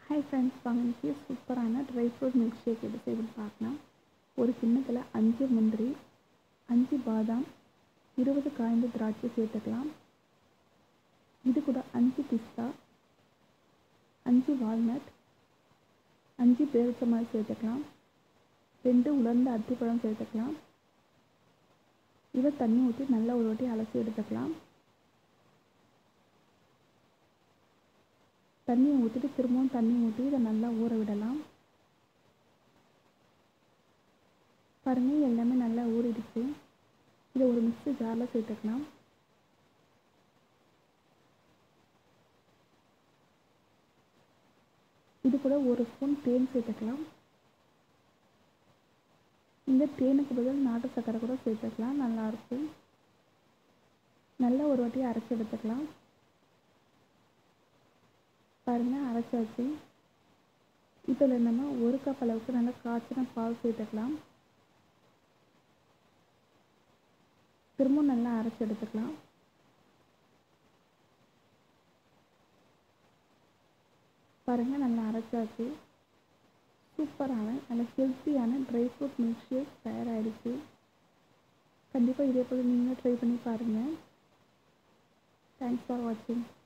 hi friends வாங்க இன்றைக்கி சூப்பரான ட்ரை ஃப்ரூட் மில்க் ஷேக் எப்படி செய்யணும்னு பார்க்கலாம் ஒரு கிண்ணத்தில் அஞ்சு முந்திரி அஞ்சு பாதாம் இருபது காய்ந்த திராட்சை சேர்த்துக்கலாம் இது கூட அஞ்சு பிஸ்தா அஞ்சு வால்நட் அஞ்சு பேரிச்சம்பழம் சேர்த்துக்கலாம் ரெண்டு உலர்ந்த அத்திப்பழம் சேர்த்துக்கலாம் இதை தண்ணி ஊற்றி நல்லா ஒரு வாட்டி அலசி எடுத்துக்கலாம் தண்ணியை ஊற்றிட்டு திரும்பவும் தண்ணி ஊற்றி இதை நல்லா ஊற விடலாம் பாருங்கள் எல்லாமே நல்லா ஊறிடுச்சு இதை ஒரு மிக்ஸி ஜாரில் சேர்த்துக்கலாம் இது கூட ஒரு ஸ்பூன் தேன் சேர்த்துக்கலாம் இந்த தேனுக்கு பதில் நாட்டு சர்க்கரை கூட சேர்த்துக்கலாம் நல்லாயிருக்கும் நல்லா ஒரு வாட்டி அரைச்சி எடுத்துக்கலாம் பாருங்கள் அரைச்சாச்சு இதில் என்னென்னா ஒரு கப் அளவுக்கு நல்லா காய்ச்சின பால் சேர்த்துக்கலாம் திரும்பவும் நல்லா அரைச்சி எடுத்துக்கலாம் பாருங்கள் நல்லா அரைச்சாச்சு சூப்பரான நல்ல ஹெல்த்தியான ட்ரை ஃப்ரூட் மில்க் ஷேக் தயாராகிடுச்சு கண்டிப்பாக இதே போல் நீங்களும் ட்ரை பண்ணி பாருங்கள் தேங்க்ஸ் ஃபார் வாட்சிங்